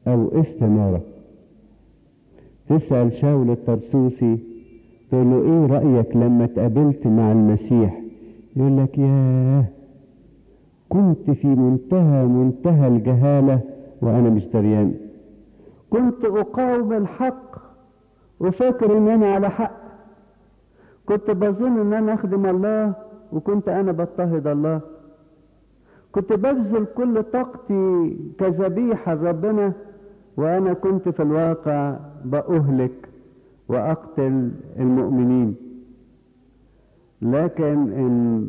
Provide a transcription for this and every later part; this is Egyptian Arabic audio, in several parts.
أو استنارة تسأل شاول الطرسوسي تقول له ايه رأيك لما اتقابلت مع المسيح يقول لك ياه كنت في منتهى منتهى الجهالة وأنا مش دريان كنت أقاوم الحق وفاكر إن أنا على حق كنت بظن إن أنا أخدم الله وكنت أنا بضطهد الله كنت ببذل كل طاقتي كذبيحة لربنا وأنا كنت في الواقع بأهلك وأقتل المؤمنين لكن إن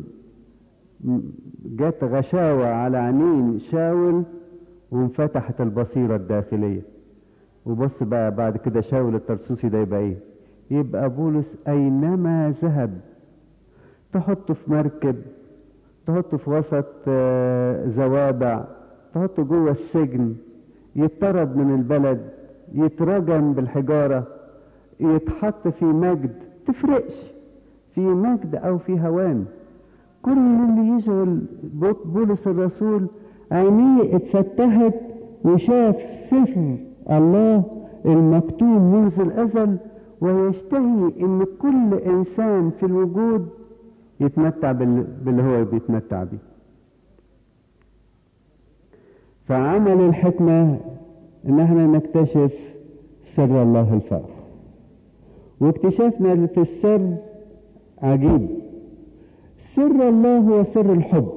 جت غشاوة على عينين شاول وانفتحت البصيرة الداخلية وبص بقى بعد كده شاول الترسوسي ده يبقى ايه يبقى بولس اينما ذهب تحطه في مركب تحطه في وسط زوابع تحطه جوه السجن يطرد من البلد يترجم بالحجارة يتحط في مجد تفرقش في مجد او في هوان كل اللي يشغل بولس الرسول عينيه اتفتحت وشاف سفر الله المكتوب منذ الازل ويشتهي ان كل انسان في الوجود يتمتع باللي هو بيتمتع بيه فعمل الحكمة ان احنا نكتشف سر الله الفرح واكتشافنا في السر عجيب سر الله هو سر الحب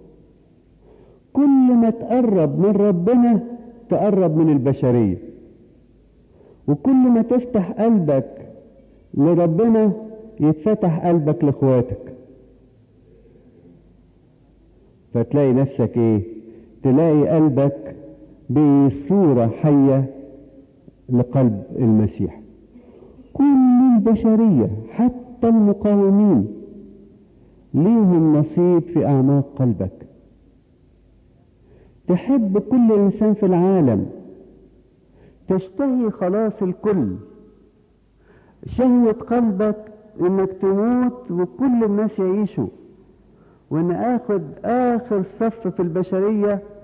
كل ما تقرب من ربنا تقرب من البشرية وكل ما تفتح قلبك لربنا يتفتح قلبك لاخواتك فتلاقي نفسك ايه تلاقي قلبك بصورة حية لقلب المسيح كل البشرية حتى المقاومين ليهم نصيب في أعماق قلبك تحب كل إنسان في العالم تشتهي خلاص الكل شهوة قلبك إنك تموت وكل الناس يعيشوا وإن آخد آخر صف في البشرية